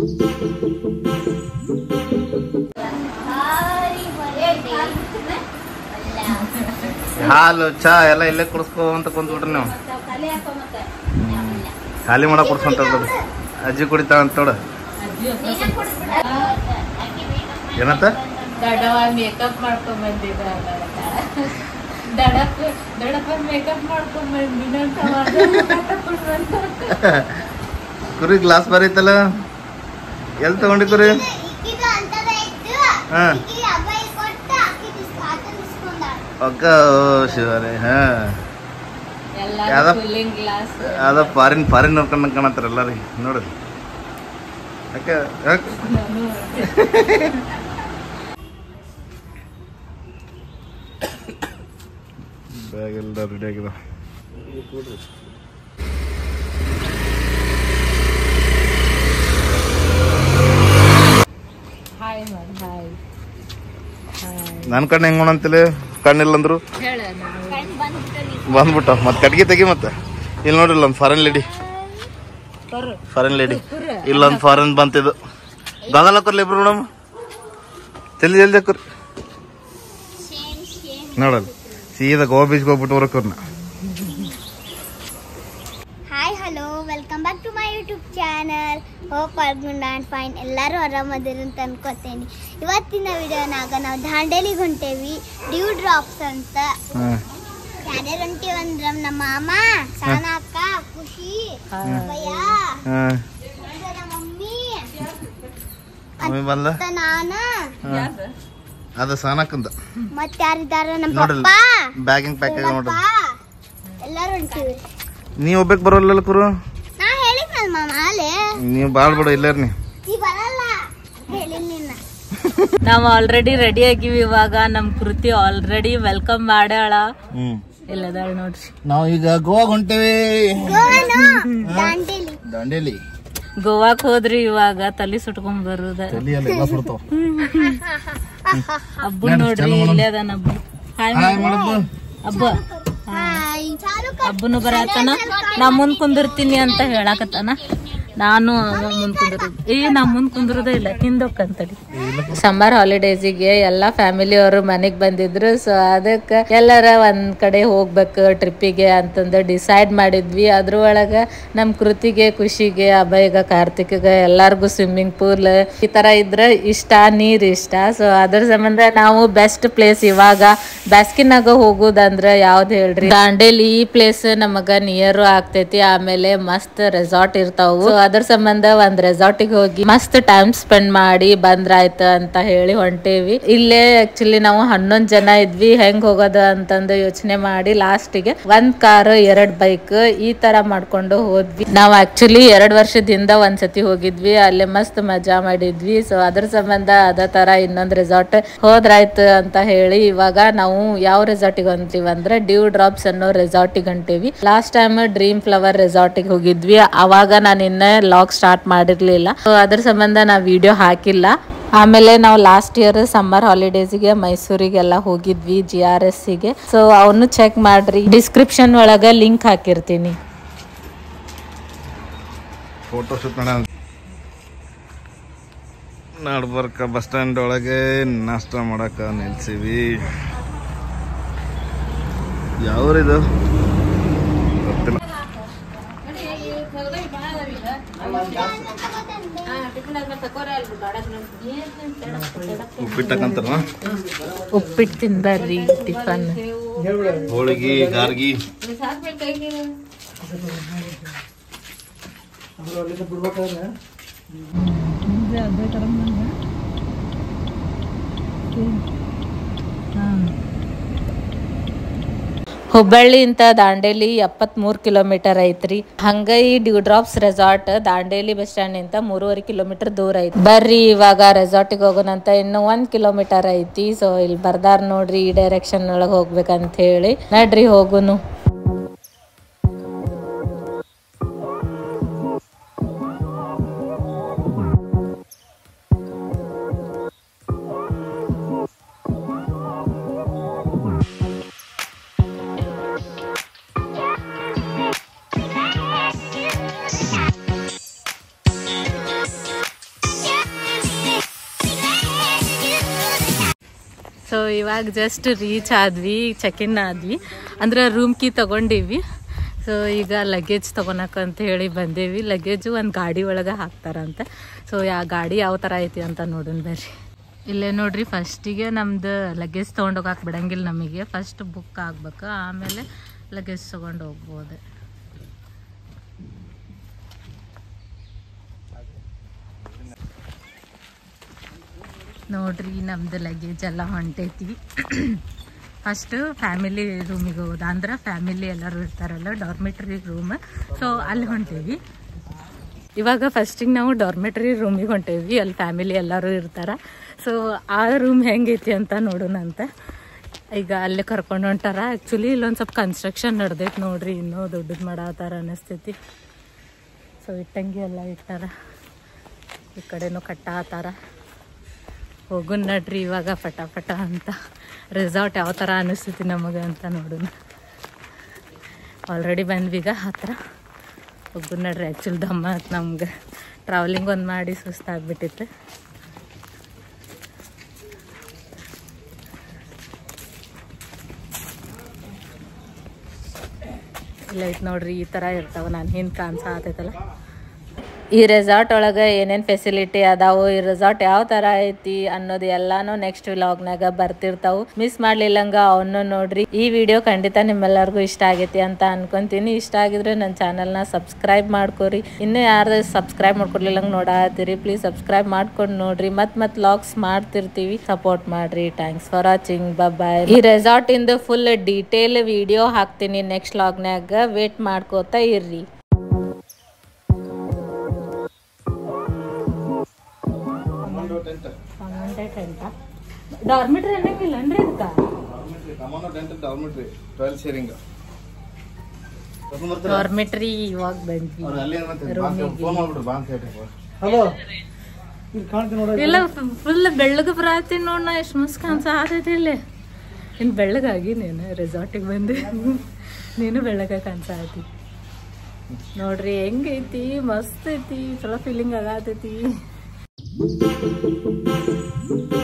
ಹಾಲು ಚಾ ಎಲ್ಲ ಇಲ್ಲೇ ಕುಡಿಸ್ಕೋ ಅಂತ ಕುಂತ್ಬಿಟ್ರಿ ನೀವು ಖಾಲಿ ಮಾಡಕ್ ಕುಡ್ಸ್ಕೊಂತ ಅಜ್ಜಿ ಕುಡಿತಾಳ ಅಂತ ನೋಡ ಏನಂತ ದಡವ ಮೇಕಪ್ ಮಾಡ್ಕೊಂಡ್ ಬಂದಿದ್ದ ದಡಪ್ಪ ದಡಪ್ಪ ಮೇಕಪ್ ಮಾಡ್ಕೊಂಡ್ ಬಂದಿನ ಕುರಿ ಗ್ಲಾಸ್ ಬರೀತಲ್ಲ ಎಲ್ಲಿ ತಗೊಂಡಿ ಕುರಿ ಇಕ್ಕಿದು ಅಂತದ ಇತ್ತು ಹಾ ಇಕ್ಕಿ ಅಬ್ಬಾಯಿ ಕೊಟ್ಟ ಅಕ್ಕಿ ಆತನ ಇಸ್ಕೊಂಡಾಳ ಅಕ್ಕ ಶಿವರೇ ಹಾ ಎಲ್ಲ ಯಾವ್ದ- ಕೂಲಿಂಗ್ ಗ್ಲಾಸ್ ಅದ ಫಾರಿನ್ ಫಾರಿನ್ ನೋಡ್ಕೊಂಡ್ ಕಾಣತ್ತಾರ ಎಲ್ಲಾರಿ ನೋಡ್ರಿ ಯಾಕೆ ಯಾಕೆ ಬ್ಯಾಗ್ ಎಲ್ಲ ರೆಡಿ ಆಗಿದೆ ಹಾಯ್ ಮಾಡಿ ಹಾಯ್ ನನ್ ಕಣ್ಣು ಹೆಂಗ್ ಮಾಡಂತಿಲ್ಲ ಕಣ್ಣಿಲ್ಲ ಅಂದ್ರು ಹೇಳ ನಾವು ಬಂದ್ಬಿಟ್ಟ ಮತ್ ಕಟ್ಗೆ ತೆಗಿ ಮತ್ತೆ ಇಲ್ಲಿ ನೋಡ್ರಿ ಇಲ್ಲೊಂದು ಫಾರಿನ್ ಲೇಡಿ ಫಾರಿನ್ ಲೇಡಿ ಇಲ್ಲೊಂದು ಫಾರಿನ್ ಬಂತಿದ್ದು ದಾದಲ ಕೊರ್ಲಿ ಇಬ್ರು ಮೇಡಮ್ ಜಲ್ದಿ ಜಲ್ದಿ ಹಾಕೋರಿ ನೋಡಲ್ಲ ಸೀದಾ ಗೋವಾ ಬೀಚ್ಗೆ ಹೋಗ್ಬಿಟ್ಟು ಬರೋಕವ್ರನ್ನ hi hello welcome back to my YouTube channel hope are good and fine ಎಲ್ಲರೂ ಆರಾಮದಿರಿ ಅಂತ ಅನ್ಕೋತೇನೆ ಇವತ್ತಿನ ವಿಡಿಯೋನಾಗ ನಾವು ದಾಂಡೇಲಿಗೆ ಹೊಂಟೇವಿ ಡ್ಯೂ ಡ್ರಾಪ್ಸ್ ಅಂತ ಯಾರ್ಯಾರು ಹೊಂಟೀವಿ ಅಂದ್ರ ನಮ್ಮ ಮಾಮ ಸಾನ ಅಕ್ಕ ಖುಷಿ ಭಯ್ಯ ಹಾಂ ಮತ್ತೆ ನಮ್ಮ ಮಮ್ಮಿ ಮಮ್ಮಿ ಬಂದ ಮತ್ತೆ ನಾನು ಅದು ಸಾನಕ್ಕಂದ ಮತ್ತೆ ಯಾರಿದಾರ ನಮ್ಮ ನೋಡಲ್ಲ. ಪಪ್ಪ ಬ್ಯಾಗಿಂಗ್ ಪ್ಯಾಕ್ ನಮ್ಮ ನೋಡ್ರಿ ಅಪ್ಪ ಎಲ್ಲರೂ ಹೊಂಟೀವಿ ನೀವು ಒಬ್ಬಕ್ಕೆ ಬರೋಲ್ಲ ಕುರು ನಾ ಹೇಳಿದ್ನಲ್ಲ ಮಾಮ ಅಲ್ಲೇ ನೀವು ಭಾಳ ಬಿಡು ಇಲ್ಲಾರ ನೀ ನೀ ಬರಲ್ಲ ಹೇಳಿಲ್ಲ ನಿನ್ನ ನಾವ್ ಆಲ್ರೆಡಿ ರೆಡಿ ಆಗಿವಿ ಇವಾಗ ನಮ್ ಕೃತಿ ಆಲ್ರೆಡಿ ವೆಲ್ಕಮ್ ಮಾಡ್ಯಾಳ ಹ್ಞೂ ಇಲ್ಲದಾಳ ನೋಡ್ರಿ ನಾವು ಈಗ ಗೋವಾಗ ಹೊಂಟೇವಿ ಗೋವಾನು ದಾಂಡೇಲಿ ದಾಂಡೇಲಿ ಗೋವಾಕ್ ಹೋದ್ರಿ ಇವಾಗ ತಲಿ ಸುಟ್ಕೊಂಡ್ ಬರುದ ತಲಿಯಲ್ಲ ಎಲ್ಲ ಸುಡ್ತಾವ ಹಬ್ಬ ನೋಡ್ರಿ ಇಲ್ಲೇ ಅದಾನ ಹಬ್ಬ ಹಾಯ್ ಹಾಯ್ ಮಾಡದ್ದು ಹಬ್ಬ ಹಾಯ್ ಚಾಲು ಹಬ್ಬನು ಬರತ್ತಾನ ನಾ ಮುಂದ್ ಕುಂದಿರ್ತೀನಿ ಅಂತ ಹೇಳಾಕತ್ತಾನ ನಾನು ಅವ ಮುಂದ್ ಕುಂದಿರೋದು ಏ ನಾ ಮುಂದ್ ಕುಂದಿರೋದೇ ಇಲ್ಲ ಹಿಂದೋಕ್ಕಂತಡಿ ಸಮ್ಮರ್ ಹಾಲಿಡೇಸಿಗೆ ಎಲ್ಲಾ ಫ್ಯಾಮಿಲಿ ಅವರು ಮನೆಗ್ ಬಂದಿದ್ರು ಸೊ ಅದಕ್ಕೆ ಎಲ್ಲರ ಒಂದ್ ಕಡೆ ಹೋಗ್ಬೇಕು ಟ್ರಿಪ್ಪಿಗೆ ಅಂತಂದು ಡಿಸೈಡ್ ಮಾಡಿದ್ವಿ ಅದ್ರೊಳಗ ನಮ್ ಕೃತಿಗೆ ಖುಷಿಗೆ ಅಭಯಗ ಕಾರ್ತಿಕ್ಗೆ ಎಲ್ಲಾರ್ಗು ಸ್ವಿಮ್ಮಿಂಗ್ ಪೂಲ್ ಈ ತರ ಇದ್ರ ಇಷ್ಟ ನೀರ್ ಇಷ್ಟ ಸೊ ಅದ್ರ ಸಂಬಂಧ ನಾವು ಬೆಸ್ಟ್ ಪ್ಲೇಸ್ ಇವಾಗ ಬ್ಯಾಸ್ಕಿನಾಗ ಹೋಗುದಂದ್ರ ಯಾವ್ದ್ ಹೇಳ್ರಿ ದಾಂಡೇಲಿ ಈ ಪ್ಲೇಸ್ ನಮಗ ನಿಯರ್ ಆಗ್ತೈತಿ ಆಮೇಲೆ ಮಸ್ತ್ ರೆಸಾರ್ಟ್ ಇರ್ತಾವು So ಅದ್ರ ಸಂಬಂಧ ಒಂದ್ ರೆಸಾರ್ಟಿಗೆ ಹೋಗಿ ಮಸ್ತ್ ಟೈಮ್ ಸ್ಪೆಂಡ್ ಮಾಡಿ ಬಂದ್ರಾಯ್ತು ಅಂತ ಹೇಳಿ ಹೊಂಟೇವಿ ಇಲ್ಲೇ ಆಕ್ಚುಲಿ ನಾವು ಹನ್ನೊಂದ್ ಜನ ಇದ್ವಿ ಹೆಂಗ್ ಹೋಗೋದು ಅಂತಂದು ಯೋಚನೆ ಮಾಡಿ ಲಾಸ್ಟಿಗೆ ಒಂದ್ ಕಾರ್ ಎರಡ್ ಬೈಕ್ ಈ ತರ ಮಾಡ್ಕೊಂಡು ಹೋದ್ವಿ ನಾವ್ ಆಕ್ಚುಲಿ ಎರಡ್ ವರ್ಷದಿಂದ ಒಂದ್ಸತಿ ಹೋಗಿದ್ವಿ ಅಲ್ಲೇ ಮಸ್ತ್ ಮಜಾ ಮಾಡಿದ್ವಿ ಸೊ ಅದ್ರ ಸಂಬಂಧ ಅದ ತರ ಇನ್ನೊಂದ್ ರೆಸಾರ್ಟ್ ಹೋದ್ರಾಯ್ತು ಅಂತ ಹೇಳಿ ಇವಾಗ ನಾವು ಯಾವ ರೆಸಾರ್ಟಿಗೆ ಹೊಂತೀವಿ ಅಂದ್ರೆ ಡ್ಯೂ ಡ್ರಾಪ್ಸ್ ಅನ್ನೋ ರೆಸಾರ್ಟಿಗೆ ಹೊಂಟೇವಿ ಲಾಸ್ಟ್ ಟೈಮ್ ಡ್ರೀಮ್ ಫ್ಲವರ್ ರೆಸಾರ್ಟಿಗೆ ಹೋಗಿದ್ವಿ ಅವಾಗ ನಾನು ಇನ್ನ ಲಾಗ್ ಸ್ಟಾರ್ಟ್ ಮಾಡಿರ್ಲಿಲ್ಲ ಸೊ ಅದ್ರ ಸಂಬಂಧ ನಾ ವಿಡಿಯೋ ಹಾಕಿಲ್ಲ ಆಮೇಲೆ ನಾವು ಲಾಸ್ಟ್ ಇಯರ್ ಸಮ್ಮರ್ ಹಾಲಿಡೇಸ್ಗೆ ಮೈಸೂರಿಗೆಲ್ಲ ಹೋಗಿದ್ವಿ ಜಿ ಆರ್ ಎಸ್ ಗೆ ಸೊ ಅವನು ಚೆಕ್ ಮಾಡ್ರಿ ಡಿಸ್ಕ್ರಿಪ್ಷನ್ ಒಳಗ ಲಿಂಕ್ ಹಾಕಿರ್ತೀನಿ ಫೋಟೋ ಶೂಟ್ ಮಾಡ ನಡ್ಬರ್ಕ ಬಸ್ ಸ್ಟ್ಯಾಂಡ್ ಒಳಗೆ ನಾಷ್ಟ ಮಾಡಕ ನಿಲ್ಸಿವಿ ಯಾವ್ರಿದು ಗೊತ್ತಿಲ್ಲ ಉಪ್ಪಿಟ್ಟಕ್ಕಂತಾರ ಉಪ್ಪಿಟ್ಟು ತಿನ್ಬರ್ರಿ ಟಿಫನ್ ಹೋಳಿಗೆ ಗಾರ್ಗಿ ಹುಬ್ಬಳ್ಳಿಯಿಂದ ದಾಂಡೇಲಿ ಎಪ್ಪತ್ಮೂರು ಕಿಲೋಮೀಟರ್ ಐತ್ರಿ ಹಂಗ ಈ dew drops resort Dandeli bus stand ನಿಂತ ಮೂರುವರೆ ಕಿಲೋಮೀಟರ್ ದೂರ ಐತಿ ಬರ್ರಿ ಇವಾಗ ರೆಸಾರ್ಟಿಗೆ ಹೋಗೋಣಂತ ಇನ್ನು ಒಂದ್ ಕಿಲೋಮೀಟರ್ ಐತಿ ಸೊ ಇಲ್ಲಿ ಬರ್ದಾರ ನೋಡ್ರಿ ಈ ಡೈರೆಕ್ಷನ್ ಒಳಗೆ ಹೋಗ್ಬೇಕಂತ ಹೇಳಿ ನಡ್ರಿ ಹೋಗುನು ಸೊ ಇವಾಗ ಜಸ್ಟ್ ರೀಚ್ ಆದ್ವಿ ಚೆಕ್ ಇನ್ ಆದ್ವಿ ಅಂದ್ರೆ ರೂಮ್ ಕೀ ತಗೊಂಡಿವಿ ಸೊ ಈಗ ಲಗೇಜ್ ತೊಗೊಳಕ ಅಂತ ಹೇಳಿ ಬಂದೇವಿ ಲಗೇಜು ಒಂದು ಗಾಡಿ ಒಳಗೆ ಹಾಕ್ತಾರಂತೆ ಸೊ ಆ ಗಾಡಿ ಯಾವ ಥರ ಐತಿ ಅಂತ ನೋಡೋಣ ಬರ್ರಿ ಇಲ್ಲೇ ನೋಡ್ರಿ ಫಸ್ಟಿಗೆ ನಮ್ದು ಲಗೇಜ್ ತೊಗೊಂಡೋಗಕ್ಕೆ ಬಿಡಂಗಿಲ್ಲ ನಮಗೆ ಫಸ್ಟ್ ಬುಕ್ ಆಗ್ಬೇಕು ಆಮೇಲೆ ಲಗೇಜ್ ತೊಗೊಂಡು ಹೋಗ್ಬೋದು ನೋಡ್ರಿ ನಮ್ದು ಲಗೇಜ್ ಎಲ್ಲ ಹೊಂಟೈತಿ ಫಸ್ಟ್ ಫ್ಯಾಮಿಲಿ ರೂಮಿಗೆ ಹೋಗೋದು ಅಂದ್ರೆ ಫ್ಯಾಮಿಲಿ ಎಲ್ಲರೂ ಇರ್ತಾರಲ್ಲ ಡಾರ್ಮೆಟ್ರಿ ರೂಮ್ ಸೊ ಅಲ್ಲಿ ಹೊಂಟೇವಿ ಇವಾಗ ಫಸ್ಟಿಗೆ ನಾವು ಡಾರ್ಮೆಟ್ರಿ ರೂಮಿಗೆ ಹೊಂಟೇವಿ ಅಲ್ಲಿ ಫ್ಯಾಮಿಲಿ ಎಲ್ಲರೂ ಇರ್ತಾರ ಸೊ ಆ ರೂಮ್ ಹೆಂಗೈತಿ ಅಂತ ನೋಡೋಣ ಅಂತ ಈಗ ಅಲ್ಲಿ ಕರ್ಕೊಂಡು ಹೊಂಟಾರ ಆ್ಯಕ್ಚುಲಿ ಇಲ್ಲೊಂದು ಸ್ವಲ್ಪ ಕನ್ಸ್ಟ್ರಕ್ಷನ್ ನಡೆದೈತೆ ನೋಡ್ರಿ ಇನ್ನೂ ದೊಡ್ಡದು ಮಾಡತ್ತಾರ ಅನ್ನಿಸ್ತೈತಿ ಸೊ ಇಟ್ಟಂಗಿ ಎಲ್ಲ ಇಟ್ಟಾರ ಈ ಕಡೆನೂ ಕಟ್ಟಾತಾರ ಹೋಗುನ್ ನಡ್ರಿ ಇವಾಗ ಪಟ ಪಟ ಅಂತ ರೆಸಾರ್ಟ್ ಯಾವ ಥರ ಅನಿಸ್ತೈತಿ ನಮಗೆ ಅಂತ ನೋಡೋಣ ಆಲ್ರೆಡಿ ಬಂದ್ವೀಗ ಹತ್ರ ಹೋಗುನ್ ನಡ್ರಿ ಆ್ಯಕ್ಚುಲಿ ದಮ್ಮ ಆತ್ ನಮ್ಗೆ ಟ್ರಾವೆಲಿಂಗ್ ಒಂದು ಮಾಡಿ ಸುಸ್ತಾಗ್ಬಿಟ್ಟಿತ್ತು ಇಲ್ಲ ಐತೆ ನೋಡ್ರಿ ಈ ಥರ ಇರ್ತಾವ ನಾನು ಹಿಂದೆ ಕಾಣಿಸ ಆತೈತಲ್ಲ ಈ ರೆಸಾರ್ಟ್ ಒಳಗೆ ಏನೇನು ಫೆಸಿಲಿಟಿ ಅದಾವು ಈ ರೆಸಾರ್ಟ್ ಯಾವ ಥರ ಐತಿ ಅನ್ನೋದು ಎಲ್ಲಾನು ನೆಕ್ಸ್ಟ್ ವ್ಲಾಗ್ನಾಗ ಬರ್ತಿರ್ತಾವು ಮಿಸ್ ಮಾಡ್ಲಿಲ್ಲಂಗ ಅವನ್ನ ನೋಡ್ರಿ ಈ ವಿಡಿಯೋ ಖಂಡಿತ ನಿಮ್ಮೆಲ್ಲರಿಗೂ ಇಷ್ಟ ಆಗೈತಿ ಅಂತ ಅನ್ಕೊಂತೀನಿ ಇಷ್ಟ ಆಗಿದ್ರೆ ನನ್ನ ಚಾನಲ್ನ ಸಬ್ಸ್ಕ್ರೈಬ್ ಮಾಡ್ಕೊರಿ ಇನ್ನೂ ಯಾರು ಸಬ್ಸ್ಕ್ರೈಬ್ ಮಾಡ್ಕೊಡ್ಲಿಲ್ಲಂಗ ನೋಡಾತೀರಿ ಪ್ಲೀಸ್ ಸಬ್ಸ್ಕ್ರೈಬ್ ಮಾಡ್ಕೊಂಡು ನೋಡ್ರಿ ಮತ್ ಮತ್ ಲಾಗ್ಸ್ ಮಾಡ್ತಿರ್ತೀವಿ ಸಪೋರ್ಟ್ ಮಾಡ್ರಿ ಥ್ಯಾಂಕ್ಸ್ ಫಾರ್ ವಾಚಿಂಗ್ ಬಾಯ್ ಈ ರೆಸಾರ್ಟ್ ಇಂದ ಫುಲ್ ಡೀಟೇಲ್ ವಿಡಿಯೋ ಹಾಕ್ತೀನಿ ನೆಕ್ಸ್ಟ್ ಲಾಗ್ನಾಗ ವೇಟ್ ಮಾಡ್ಕೋತಾ ಇರ್ರಿ ಡಾರ್ಮಿಟ್ರಿ ಅನ್ನಂಗಿಲ್ಲ ಅನ್ರಿ ಇದಕ್ಕ ಡಾರ್ಮೆಟ್ರಿ ಟ್ವೆಲ್ ಶೇರಿಂಗ್ ಡಾರ್ಮಿಟ್ರಿ ಇವಾಗ ಬಂದ್ವಿ ಫೋನ್ ಮಾಡ್ಬಿಡ್ರಿ ಬಾ ಅಂತ ಹೇಳಿ ಹಲೋ ಇಲ್ಲಿ ಕಾಣ್ತೀನಿ ನೋಡ ಇಲ್ಲ ಫುಲ್ ಬೆಳ್ಳಗ ಬರಾತೀನಿ ನೋಡ್ ನಾ ಎಷ್ಟು ಮಸ್ತ್ ಕಾಣ್ಸ ಆತೈತಿ ಇಲ್ಲಿ ಇನ್ ಬೆಳ್ಳಗಾಗಿ ನೀನು ರೆಸಾರ್ಟಿಗೆ ಬಂದು ನೀನು ಬೆಳ್ಳಗ ಕಾಣ್ಸ ಆತಿ ನೋಡ್ರಿ ಹೆಂಗೈತಿ ಮಸ್ತ್ ಐತಿ ಚಲೋ ಫೀಲಿಂಗ್ ಆಗತೈತಿ